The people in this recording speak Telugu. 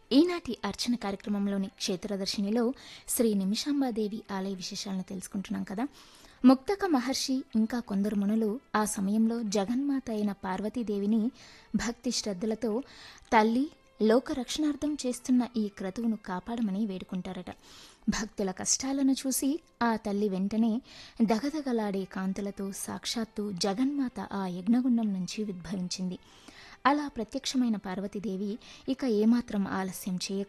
ఈనాటి అర్చన కార్యక్రమంలోని క్షేత్రదర్శినిలో శ్రీ నిమిషాంబాదేవి ఆలయ విశేషాలను తెలుసుకుంటున్నాం కదా ముక్తక మహర్షి ఇంకా కొందరు మునులు ఆ సమయంలో జగన్మాత అయిన పార్వతీదేవిని భక్తి శ్రద్ధలతో తల్లి లోక రక్షణార్థం చేస్తున్న ఈ క్రతువును కాపాడమని వేడుకుంటారట భక్తుల కష్టాలను చూసి ఆ తల్లి వెంటనే దగదగలాడే కాంతులతో సాక్షాత్తు జగన్మాత ఆ యజ్ఞగుండం నుంచి ఉద్భవించింది అలా ప్రత్యక్షమైన పార్వతీదేవి ఇక ఏమాత్రం ఆలస్యం చేయకుండా